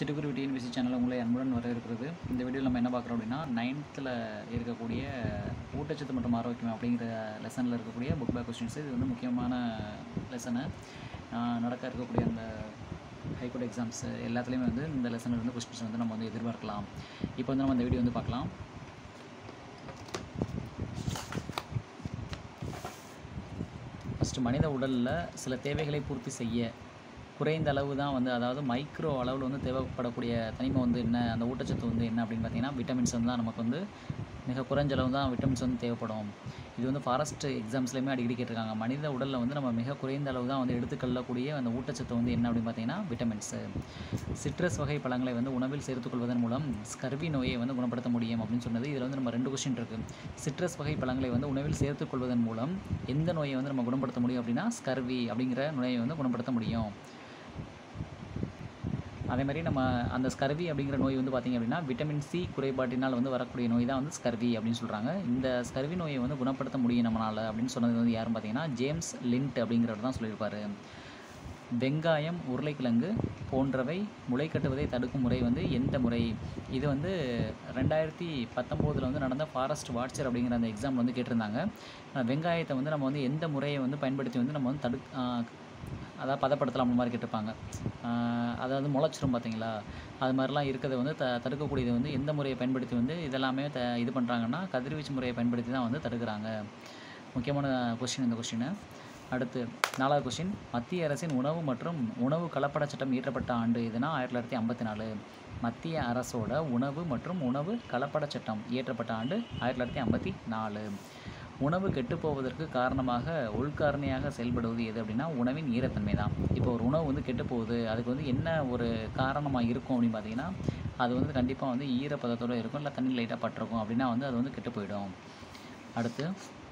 சிட்டுக்குருவி TNPSC channel உங்களை அன்புடன் வரவேற்கிறது இந்த வீடியோவில் நம்ம என்ன பார்க்குறோம் அப்படின்னா நைன்த்தில் இருக்கக்கூடிய ஊட்டச்சத்து மற்றும் ஆரோக்கியம் அப்படிங்கிற லெசனில் இருக்கக்கூடிய புக் பேக் கொஸ்டின்ஸ் இது வந்து முக்கியமான லெசனு நடக்க இருக்கக்கூடிய அந்த ஹைகோர்ட் எக்ஸாம்ஸ் எல்லாத்துலேயுமே வந்து இந்த லெசனில் இருந்து கொஸ்டின்ஸ் வந்து நம்ம வந்து எதிர்பார்க்கலாம் இப்போ வந்து நம்ம இந்த வீடியோ வந்து பார்க்கலாம் ஃபஸ்ட்டு மனித உடலில் சில தேவைகளை பூர்த்தி செய்ய குறைந்த அளவு தான் வந்து அதாவது மைக்ரோ அளவில் வந்து தேவைப்படக்கூடிய தனிமை வந்து என்ன அந்த ஊட்டச்சத்து வந்து என்ன அப்படின்னு பார்த்தீங்கன்னா விட்டமின்ஸ் வந்து தான் நமக்கு வந்து மிக குறைஞ்ச அளவு தான் விட்டமின்ஸ் வந்து தேவைப்படும் இது வந்து ஃபாரஸ்ட் எக்ஸாம்ஸ்லையுமே அடிக்கடி கேட்டிருக்காங்க மனித உடலில் வந்து நம்ம மிக குறைந்த அளவு தான் வந்து எடுத்துக்கொள்ளக்கூடிய அந்த ஊட்டச்சத்து வந்து என்ன அப்படின்னு பார்த்தீங்கன்னா விட்டமின்ஸு சிட்ரஸ் வகை பழங்களை வந்து உணவில் சேர்த்துக்கொள்வதன் மூலம் ஸ்கர்வி நோயை வந்து குணப்படுத்த முடியும் அப்படின்னு சொன்னது இதில் வந்து நம்ம ரெண்டு கொஸ்டின் இருக்குது சிட்ரஸ் வகை பழங்களை வந்து உணவில் சேர்த்துக்கொள்வதன் மூலம் எந்த நோயை வந்து நம்ம குணப்படுத்த முடியும் அப்படின்னா ஸ்கர்வி அப்படிங்கிற நோயை வந்து குணப்படுத்த முடியும் அதே மாதிரி நம்ம அந்த ஸ்கர்வி அப்படிங்கிற நோய் வந்து பார்த்திங்க அப்படின்னா விட்டமின் சி குறைபாட்டினால் வந்து வரக்கூடிய நோய் தான் வந்து ஸ்கர்வி அப்படின்னு சொல்கிறாங்க இந்த ஸ்கர்வி நோயை வந்து குணப்படுத்த முடியும் நம்மளால் அப்படின்னு சொன்னது வந்து யாருன்னு பார்த்தீங்கன்னா ஜேம்ஸ் லிண்ட் அப்படிங்கிறவர் தான் சொல்லியிருப்பார் வெங்காயம் உருளைக்கிழங்கு போன்றவை முளை கட்டுவதை தடுக்கும் முறை வந்து எந்த முறை இது வந்து ரெண்டாயிரத்தி பத்தொம்போதில் வந்து நடந்த ஃபாரஸ்ட் வாட்சர் அப்படிங்கிற அந்த எக்ஸாம் வந்து கேட்டிருந்தாங்க அஹ் வெங்காயத்தை வந்து நம்ம வந்து எந்த முறையை வந்து பயன்படுத்தி வந்து நம்ம வந்து தடு ஆஹ் அதாவது பதப்படுத்தலாம் அந்த மாதிரி கேட்டிருப்பாங்க ஆஹ் அதாவது முளைச்சிரும் பார்த்தீங்களா அது மாதிரிலாம் இருக்கிறத வந்து த தடுக்கக்கூடியது வந்து எந்த முறையை பயன்படுத்தி வந்து இதெல்லாமே த இது பண்ணுறாங்கன்னா கதிர்வீச்சு முறையை பயன்படுத்தி தான் வந்து தடுக்கிறாங்க முக்கியமான கொஸ்டின் இந்த கொஸ்டின் அடுத்து நாலாவது கொஸ்டின் மத்திய அரசின் உணவு மற்றும் உணவு கலப்பட சட்டம் இயற்றப்பட்ட ஆண்டு இதுனா ஆயிரத்தி தொள்ளாயிரத்தி ஐம்பத்தி நாலு மத்திய அரசோட உணவு மற்றும் உணவு கலப்பட சட்டம் இயற்றப்பட்ட ஆண்டு ஆயிரத்தி தொள்ளாயிரத்தி ஐம்பத்தி நாலு உணவு கெட்டுப்போவதற்கு காரணமாக உள்காரணியாக செயல்படுவது எது அப்படின்னா உணவின் ஈரத்தன்மை தான் இப்போ ஒரு உணவு வந்து கெட்டுப்போகுது அதுக்கு வந்து என்ன ஒரு காரணமாக இருக்கும் அப்படின்னு பார்த்தீங்கன்னா அது வந்து கண்டிப்பாக வந்து ஈரப்பதத்தோடு இருக்கும் இல்லை தண்ணி லைட்டாக பட்டிருக்கும் அப்படின்னா வந்து அது வந்து கெட்டு போயிடும் அடுத்து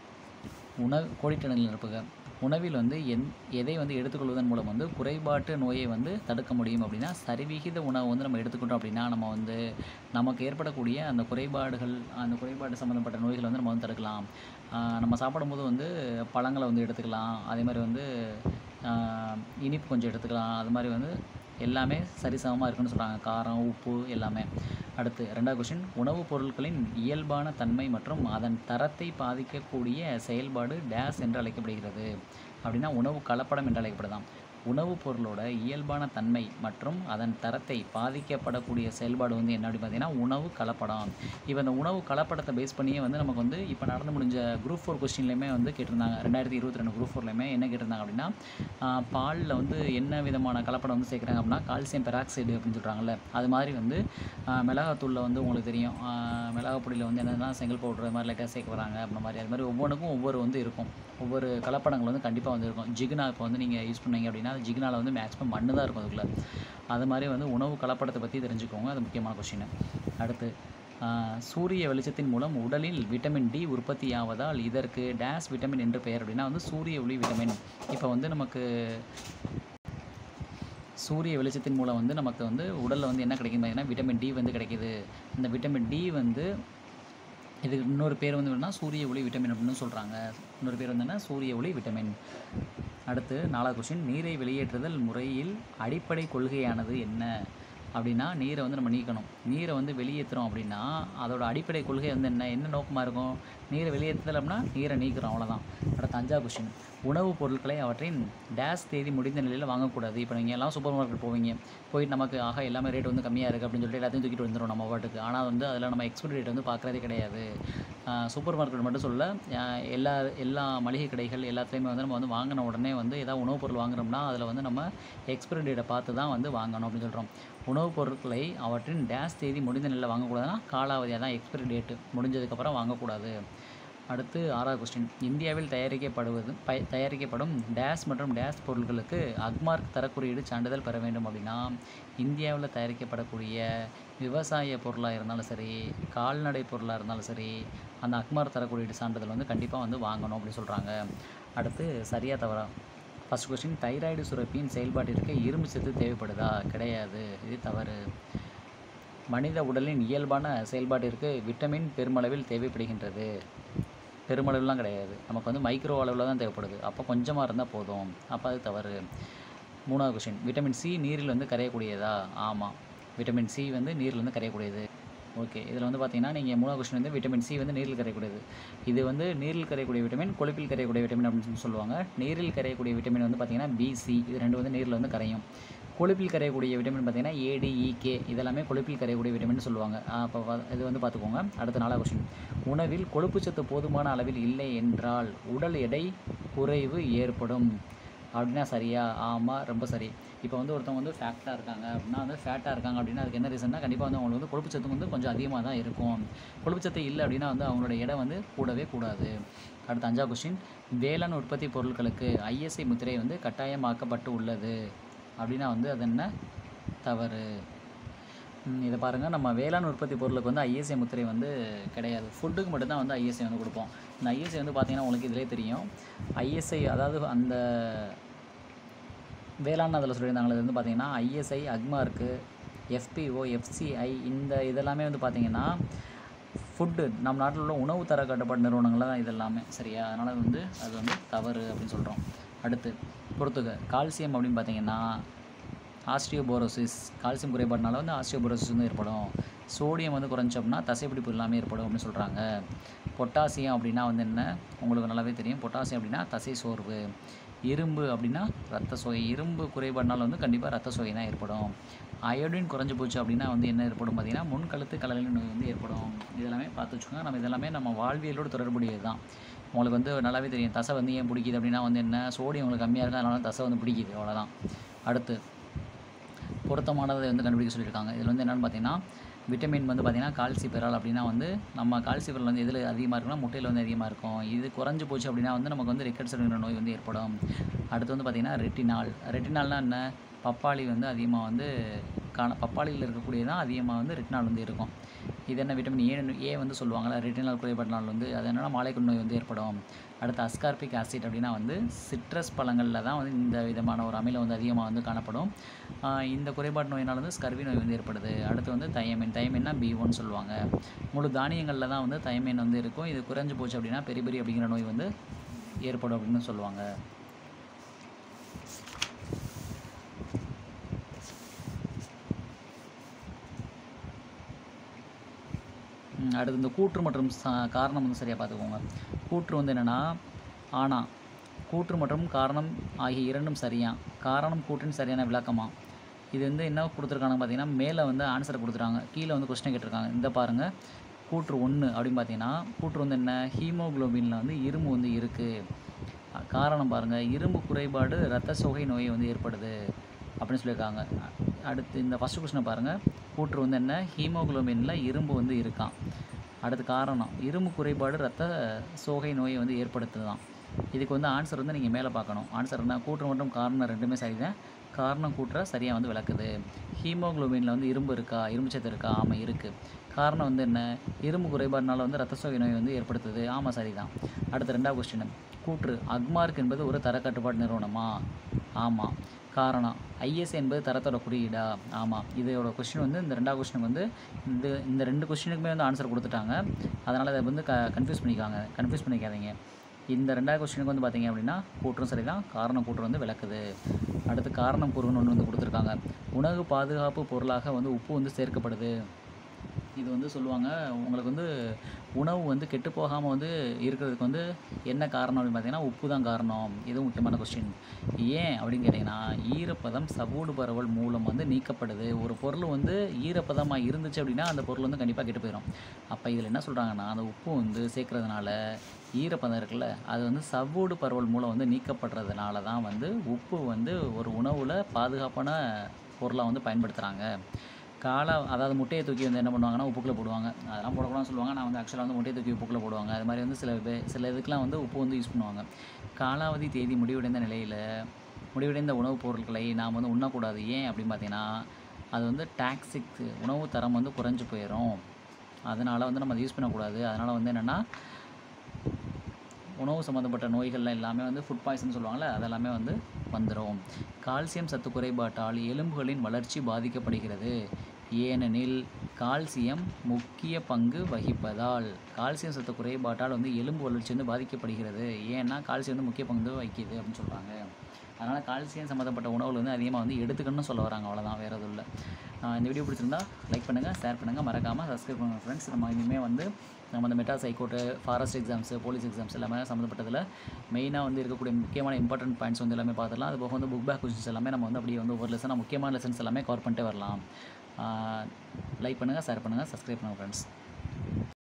உணவு கோடிட்டணில் நிரப்புக உணவில் வந்து எந் எதை வந்து எடுத்துக்கொள்வதன் மூலம் வந்து குறைபாட்டு நோயை வந்து தடுக்க முடியும் அப்படின்னா சரிவிகித உணவு வந்து நம்ம எடுத்துக்கிட்டோம் அப்படின்னா நம்ம வந்து நமக்கு ஏற்படக்கூடிய அந்த குறைபாடுகள் அந்த குறைபாடு சம்மந்தப்பட்ட நோய்களை வந்து நம்ம வந்து தடுக்கலாம் ஆஹ் நம்ம சாப்பிடும்போது வந்து பழங்களை வந்து எடுத்துக்கலாம் அதே மாதிரி வந்து ஆஹ் இனிப்பு கொஞ்சம் எடுத்துக்கலாம் அது மாதிரி வந்து எல்லாமே சரிசமமாக இருக்குன்னு சொல்கிறாங்க காரம் உப்பு எல்லாமே அடுத்து ரெண்டாவது கொஷின் உணவுப் பொருட்களின் இயல்பான தன்மை மற்றும் அதன் தரத்தை பாதிக்கக்கூடிய செயல்பாடு டேஸ் என்று அழைக்கப்படுகிறது அப்படின்னா உணவு கலப்படம் என்று அழைக்கப்படுதாம் உணவுப் பொருளோட இயல்பான தன்மை மற்றும் அதன் தரத்தை பாதிக்கப்படக்கூடிய செயல்பாடு வந்து என்ன அப்படின்னு பார்த்தீங்கன்னா உணவு கலப்படம் இப்போ இந்த உணவு கலப்படத்தை பேஸ் பண்ணியே வந்து நமக்கு வந்து இப்போ நடந்து முடிஞ்ச குரூப் ஃபோர் கொஸ்டின்லையுமே வந்து கேட்டிருந்தாங்க ரெண்டாயிரத்தி இருபத்தி ரெண்டு குரூப் ஃபோர்லையுமே என்ன கேட்டிருந்தாங்க அப்படின்னா ஆஹ் பாலில் வந்து என்ன விதமான கலப்படம் வந்து சேர்க்குறாங்க அப்படின்னா கால்சியம் பெராக்சைடு அப்படின்னு சொல்கிறாங்கல்ல அது மாதிரி வந்து ஆஹ் மிளகாத்தூளில் வந்து உங்களுக்கு தெரியும் ஆஹ் மிளகாப் பொடியில் வந்து என்னென்னா செங்கல் பவுடர் மாதிரி லைட்டாக சேர்க்க வராங்க அப்படின்ற மாதிரி அது மாதிரி ஒவ்வொன்றுக்கும் ஒவ்வொரு வந்து இருக்கும் ஒவ்வொரு கலப்படங்கள் வந்து கண்டிப்பாக வந்து இருக்கும் ஜிகுனா இப்போ வந்து நீங்கள் யூஸ் பண்ணீங்க அப்படின்னா அது ஜிகுனாவில் வந்து மேக்ஸிமம் மண்ணு தான் இருக்கும் அதுக்குள்ள அது மாதிரி வந்து உணவு கலப்படத்தை பற்றி தெரிஞ்சுக்கோங்க அது முக்கியமான கொஷின் அடுத்து ஆஹ் சூரிய வெளிச்சத்தின் மூலம் உடலில் விட்டமின் டி உற்பத்தியாவதால் இதற்கு டேஸ் விட்டமின் என்று பெயர் அப்படின்னா வந்து சூரிய ஒளி விட்டமின் இப்போ வந்து நமக்கு சூரிய வெளிச்சத்தின் மூலம் வந்து நமக்கு வந்து உடலில் வந்து என்ன கிடைக்கும் பார்த்தீங்கன்னா விட்டமின் டி வந்து கிடைக்கிது இந்த விட்டமின் டி வந்து இதுக்கு இன்னொரு பேர் வந்து என்னன்னா சூரிய ஒளி விட்டமின் அப்படின்னு சொல்கிறாங்க இன்னொரு பேர் வந்து என்ன சூரிய ஒளி விட்டமின் அடுத்து நாலாவது கொஸ்டின் நீரை வெளியேற்றுதல் முறையில் அடிப்படை கொள்கையானது என்ன அப்படின்னா நீரை வந்து நம்ம நீக்கணும் நீரை வந்து வெளியேற்றுறோம் அப்படின்னா அதோட அடிப்படை கொள்கை வந்து என்ன என்ன நோக்கமாக இருக்கும் நீரை வெளியேற்றுதல் அப்படின்னா நீரை நீக்கிறோம் அவ்வளோதான் அடுத்து அஞ்சாவது கொஸ்டின் உணவுப் பொருட்களை அவற்றின் டேஸ் தேதி முடிந்த நிலையில் வாங்கக்கூடாது இப்போ நீங்கள் எல்லாம் சூப்பர் மார்க்கெட் போவீங்க போயிட்டு நமக்கு ஆக எல்லாமே ரேட் வந்து கம்மியாக இருக்குது அப்படின்னு சொல்லிட்டு எல்லாத்தையும் தூக்கிட்டு வந்துடும் நம்ம பாட்டுக்கு ஆனால் வந்து அதில் நம்ம எக்ஸ்பைரி டேட் வந்து பார்க்குறதே கிடையாது சூப்பர் மார்க்கெட் மட்டும் சொல்ல ஆஹ் எல்லா எல்லா மளிகை கடைகள் எல்லாத்துலேயுமே வந்து நம்ம வந்து வாங்கின உடனே வந்து ஏதாவது உணவுப் பொருள் வாங்குறோம்னா அதில் வந்து நம்ம எக்ஸ்பைரி டேட்டை பார்த்து தான் வந்து வாங்கணும் அப்படின்னு சொல்கிறோம் உணவுப் பொருட்களை அவற்றின் டேஸ் தேதி முடிந்த நிலையில் வாங்கக்கூடாதுன்னா காலாவதியாக தான் எக்ஸ்பைரி டேட்டு முடிஞ்சதுக்கப்புறம் வாங்கக்கூடாது அடுத்து ஆறாவது கொஸ்டின் இந்தியாவில் தயாரிக்கப்படுவது ப தயாரிக்கப்படும் டேஸ் மற்றும் டேஸ் பொருட்களுக்கு அக்மார்க் தரக்குறியீடு சான்றிதழ் பெற வேண்டும் அப்படின்னா இந்தியாவில் தயாரிக்கப்படக்கூடிய விவசாய பொருளாக இருந்தாலும் சரி கால்நடை பொருளாக இருந்தாலும் சரி அந்த அக்மார்க் தரக்குறியீடு சான்றிதழ் வந்து கண்டிப்பாக வந்து வாங்கணும் அப்படின்னு சொல்கிறாங்க அடுத்து சரியாக தவறா ஃபஸ்ட் கொஸ்டின் தைராய்டு சுரப்பியின் செயல்பாட்டிற்கு இரும்பு சத்து தேவைப்படுதா கிடையாது இது தவறு மனித உடலின் இயல்பான செயல்பாட்டிற்கு விட்டமின் பெருமளவில் தேவைப்படுகின்றது பெருமளவுலாம் கிடையாது நமக்கு வந்து மைக்ரோ அளவில் தான் தேவைப்படுது அப்போ கொஞ்சமாக இருந்தால் போதும் அப்போ அது தவறு மூணாவது கொஷின் விட்டமின் சி நீரில் வந்து கரையக்கூடியதா ஆமாம் விட்டமின் சி வந்து நீரில் வந்து கரையக்கூடியது ஓகே இதில் வந்து பார்த்தீங்கன்னா நீங்கள் மூணாவது கொஸ்டின் வந்து விட்டமின் சி வந்து நீரில் கரையக்கூடியது இது வந்து நீரில் கரையக்கூடிய விட்டமின் கொழுப்பில் கரையக்கூடிய விட்டமின் அப்படின்னு சொல்லி சொல்லுவாங்க நீரில் கரையக்கூடிய விட்டமின் வந்து பார்த்தீங்கன்னா பிசி இது ரெண்டு வந்து நீரில் வந்து கரையும் கொழுப்பில் கரையக்கூடிய விட்டமின் பார்த்தீங்கன்னா ஏடிஇகே இதெல்லாமே கொழுப்பில் கரையக்கூடிய விட்டமின் சொல்லுவாங்க அப்போ இது வந்து பார்த்துக்கோங்க அடுத்த நாலாவது கொஸ்டின் உணவில் கொழுப்புச்சத்து போதுமான அளவில் இல்லை என்றால் உடல் எடை குறைவு ஏற்படும் அப்படின்னா சரியா ஆமாம் ரொம்ப சரி இப்போ வந்து ஒருத்தவங்க வந்து ஃபேக்டாக இருக்காங்க அப்படின்னா வந்து ஃபேட்டாக இருக்காங்க அப்படின்னா அதுக்கு என்ன ரீசன்னா கண்டிப்பாக வந்து அவங்களுக்கு வந்து கொழுப்புச்சத்து வந்து கொஞ்சம் அதிகமாக தான் இருக்கும் கொழுப்புச்சத்து இல்லை அப்படின்னா வந்து அவங்களோட எடை வந்து கூடவே கூடாது அடுத்த அஞ்சாவது கொஸ்டின் வேளாண் உற்பத்தி பொருட்களுக்கு ஐஎஸ்ஐ முத்திரை வந்து கட்டாயமாக்கப்பட்டு உள்ளது அப்படின்னா வந்து அது என்ன தவறு ம், இதை பாருங்கள் நம்ம வேளாண் உற்பத்தி பொருளுக்கு வந்து ஐஎஸ்ஐ முத்திரை வந்து கிடையாது ஃபுட்டுக்கு மட்டும்தான் வந்து ஐஎஸ்ஐ வந்து கொடுப்போம் இந்த ஐஎஸ்ஐ வந்து பார்த்தீங்கன்னா உங்களுக்கு இதிலே தெரியும் ஐஎஸ்ஐ அதாவது அந்த வேளாண் அதில் சொல்லியிருந்தாங்களே இது வந்து பார்த்தீங்கன்னா ஐஎஸ்ஐ அக்மா இருக்குது எஃபிஓ எஃப்சிஐ இந்த இதெல்லாமே வந்து பார்த்தீங்கன்னா ஃபுட்டு நம்ம நாட்டில் உள்ள உணவு தர கட்டுப்பாடு நிறுவனங்கள் தான் இதெல்லாமே சரியா அதனால் வந்து அது வந்து தவறு அப்படின்னு சொல்கிறோம் அடுத்து பொறுத்துக கால்சியம் அப்படின்னு பார்த்தீங்கன்னா ஆஸ்டியோபோரோசிஸ் கால்சியம் குறைபாடுனால வந்து ஆஸ்டியோபோரோசிஸ் வந்து ஏற்படும் சோடியம் வந்து குறைஞ்சோம்னா தசைப்பிடிப்பு இல்லாமல் ஏற்படும் அப்படின்னு சொல்கிறாங்க பொட்டாசியம் அப்படின்னா வந்து என்ன உங்களுக்கு நல்லாவே தெரியும் பொட்டாசியம் அப்படின்னா தசை சோர்வு இரும்பு அப்படின்னா ரத்த சோகை இரும்பு குறைபாடுனால வந்து கண்டிப்பாக ரத்த சோகை தான் ஏற்படும் அயோடின் குறைஞ்சு போச்சு அப்படின்னா வந்து என்ன ஏற்படும் பார்த்தீங்கன்னா முன்கழுத்து கலலின் நோய் வந்து ஏற்படும் இதெல்லாமே பார்த்து வச்சுக்கோங்க நம்ம இதெல்லாமே நம்ம வாழ்வியலோடு தொடர்புடையது தான் உங்களுக்கு வந்து நல்லாவே தெரியும் தசை வந்து ஏன் பிடிக்குது அப்படின்னா வந்து என்ன சோடியம் உங்களுக்கு கம்மியாக இருக்குது அதனால தசை வந்து பிடிக்குது அவ்வளோதான் அடுத்து பொருத்தமானதை வந்து கண்டுபிடிக்க சொல்லியிருக்காங்க இதில் வந்து என்னென்னு பார்த்தீங்கன்னா விட்டமின் வந்து பார்த்தீங்கன்னா கால்சிபெரால் அப்படின்னா வந்து நம்ம கால்சிபெரால் வந்து எதில் அதிகமாக இருக்குன்னா முட்டையில் வந்து அதிகமாக இருக்கும் இது குறைஞ்சு போச்சு அப்படின்னா வந்து நமக்கு வந்து ரிக்கட்ஸ் அப்படிங்கிற நோய் வந்து ஏற்படும் அடுத்து வந்து பார்த்திங்கன்னா ரெட்டினால் ரெட்டினால்னா என்ன பப்பாளி வந்து அதிகமாக வந்து காண பப்பாளியில் இருக்கக்கூடியது தான் அதிகமாக வந்து ரெட்டினால் வந்து இருக்கும் இது என்ன விட்டமின் ஏ ஏ வந்து சொல்லுவாங்கள்ல ரெட்டினால் குறைபாட்டினால் வந்து அது என்னென்னா மாலைக்குள் நோய் வந்து ஏற்படும் அடுத்து அஸ்கார்பிக் ஆசிட் அப்படின்னா வந்து சிட்ரஸ் பழங்களில் தான் வந்து இந்த விதமான ஒரு அமிலம் வந்து அதிகமாக வந்து காணப்படும் ஆஹ் இந்த குறைபாடு நோயினால் வந்து ஸ்கர்வி நோய் வந்து ஏற்படுது அடுத்து வந்து தயமின் தயமின்னா பி ஒன் சொல்லுவாங்க முழு தானியங்களில் தான் வந்து தயமின் வந்து இருக்கும் இது குறைஞ்சு போச்சு அப்படின்னா பெரிய பெரிய அப்படிங்கிற நோய் வந்து ஏற்படும் அப்படின்னு சொல்லுவாங்க ம், அடுத்து இந்த கூற்று மற்றும் சா- காரணம் வந்து சரியாக பார்த்துக்கோங்க கூற்று வந்து என்னென்னா ஆனா கூற்று மற்றும் காரணம் ஆகிய இரண்டும் சரியா காரணம் கூற்றின் சரியான விளக்கமா இது வந்து என்ன கொடுத்துருக்காங்க பார்த்தீங்கன்னா மேலே வந்து ஆன்சரை கொடுத்துருக்காங்க கீழே வந்து கொஸ்டின் கேட்டிருக்காங்க இந்த பாருங்கள் கூற்று ஒன்று அப்படின்னு பார்த்தீங்கன்னா கூற்று வந்து என்ன ஹீமோகுளோபினில் வந்து இரும்பு வந்து இருக்குது காரணம் பாருங்கள் இரும்பு குறைபாடு இரத்த சோகை நோயை வந்து ஏற்படுது அப்படின்னு சொல்லியிருக்காங்க அ- அடுத்து இந்த ஃபஸ்ட்டு கொஸ்டினை பாருங்கள் கூற்று வந்து என்ன ஹீமோகுளோபினில் இரும்பு வந்து இருக்கான் அடுத்து காரணம் இரும்பு குறைபாடு இரத்த சோகை நோயை வந்து ஏற்படுத்துதான் இதுக்கு வந்து ஆன்சர் வந்து நீங்கள் மேலே பார்க்கணும் ஆன்சர் என்ன கூற்று மற்றும் காரணம் ரெண்டுமே சரிதான் காரணம் கூற்ற சரியாக வந்து விளக்குது ஹீமோகுளோபினில் வந்து இரும்பு இருக்கா இரும்பு சத்து இருக்கா ஆமாம் இருக்குது காரணம் வந்து என்ன இரும்பு குறைபாடுனால வந்து ரத்த சோகை நோய் வந்து ஏற்படுத்துது ஆமாம் சரிதான் அடுத்த ரெண்டாவது கொஸ்டின் கூற்று அக்மார்க் என்பது ஒரு தர கட்டுப்பாடு நிறுவனமா ஆமாம் காரணம் ஐஎஸ் என்பது தரத்தோட குறியீடா ஆமாம் இதோட கொஸ்டின் வந்து இந்த ரெண்டாவது கொஸ்டினுக்கு வந்து இந்த இந்த ரெண்டு கொஸ்டினுக்குமே வந்து ஆன்சர் கொடுத்துட்டாங்க அதனால் அதை வந்து க கன்ஃபியூஸ் பண்ணிக்காங்க கன்ஃபியூஸ் பண்ணிக்காதீங்க இந்த ரெண்டாவது கொஸ்டினுக்கு வந்து பார்த்தீங்க அப்படின்னா கூற்றும் சரிதான் காரணம் கூற்று வந்து விளக்குது அடுத்து காரணம் கூறுன்னு ஒன்று வந்து கொடுத்துருக்காங்க உணவு பாதுகாப்பு பொருளாக வந்து உப்பு வந்து சேர்க்கப்படுது இது வந்து சொல்லுவாங்க உங்களுக்கு வந்து உணவு வந்து கெட்டு போகாமல் வந்து இருக்கிறதுக்கு வந்து என்ன காரணம் அப்படின்னு பார்த்தீங்கன்னா உப்பு தான் காரணம் இது முக்கியமான கொஸ்டின் ஏன் அப்படின்னு கேட்டிங்கன்னா ஈரப்பதம் சகூடு பரவல் மூலம் வந்து நீக்கப்படுது ஒரு பொருள் வந்து ஈரப்பதமாக இருந்துச்சு அப்படின்னா அந்த பொருள் வந்து கண்டிப்பாக கெட்டு போயிடும் அப்போ இதில் என்ன சொல்கிறாங்கன்னா அந்த உப்பு வந்து சேர்க்கறதுனால ஈரப்பதம் இருக்குல்ல அது வந்து சவ்வூடு பரவல் மூலம் வந்து நீக்கப்படுறதுனால தான் வந்து உப்பு வந்து ஒரு உணவில் பாதுகாப்பான பொருளாக வந்து பயன்படுத்துகிறாங்க காலை அதாவது முட்டையை தூக்கி வந்து என்ன பண்ணுவாங்கன்னா உப்புக்குள்ள போடுவாங்க அதெல்லாம் போடக்கூடாதுன்னு சொல்லுவாங்க நான் வந்து ஆக்சுவலாக வந்து முட்டையை தூக்கி உப்புக்குள்ள போடுவாங்க அது மாதிரி வந்து சில பே- சில இதுக்கெலாம் வந்து உப்பு வந்து யூஸ் பண்ணுவாங்க காலாவதி தேதி முடிவடைந்த நிலையில் முடிவடைந்த உணவுப் பொருட்களை நாம் வந்து உண்ணக்கூடாது ஏன் அப்படின்னு பார்த்தீங்கன்னா அது வந்து டாக்ஸிக் உணவு தரம் வந்து குறைஞ்சு போயிடும் அதனால் வந்து நம்ம அதை யூஸ் பண்ணக்கூடாது அதனால் வந்து என்னென்னா உணவு சம்மந்தப்பட்ட நோய்கள்லாம் எல்லாமே வந்து ஃபுட் பாய்சன் சொல்லுவாங்கள்ல அதெல்லாமே வந்து வந்துடும் கால்சியம் சத்து குறைபாட்டால் எலும்புகளின் வளர்ச்சி பாதிக்கப்படுகிறது ஏனெனில் கால்சியம் முக்கிய பங்கு வகிப்பதால் கால்சியம் சத்து குறைபாட்டால் வந்து எலும்பு வளர்ச்சி வந்து பாதிக்கப்படுகிறது ஏன்னா கால்சியம் வந்து முக்கிய பங்கு வகிக்குது அப்படின்னு சொல்கிறாங்க அதனால் கால்சியம் சம்மந்தப்பட்ட உணவுகள் வந்து அதிகமாக வந்து எடுத்துக்கணும்னு சொல்ல வராங்க அவ்வளோதான் வேறு எதுவும் இல்லை ஆஹ் இந்த வீடியோ பிடிச்சிருந்தா லைக் பண்ணுங்கள் ஷேர் பண்ணுங்கள் மறக்காமல் சப்ஸ்கிரைப் பண்ணுங்கள் ஃப்ரெண்ட்ஸ் நம்ம இனிமேல் வந்து நம்ம இந்த மெட்டா சைக்கோட்டு ஃபாரஸ்ட் எக்ஸாம்ஸு போலீஸ் எக்ஸாம்ஸ் எல்லாமே சம்மந்தப்பட்டதில் மெயினாக வந்து இருக்கக்கூடிய முக்கியமான இம்பார்ட்டன்ட் பாயிண்ட்ஸ் வந்து எல்லாமே பார்த்துடலாம் அது போக வந்து புக் பேக் கொஸ்டின்ஸ் எல்லாமே நம்ம வந்து அப்படியே வந்து ஒவ்வொரு லெசனாக முக்கியமான லெசன்ஸ் எல்லாமே கவர் பண்ணிட்டே வரலாம் லைக் பண்ணுங்கள் ஷேர் பண்ணுங்கள் சப்ஸ்கிரைப் பண்ணுங்கள் ஃப்ரெண்ட்ஸ்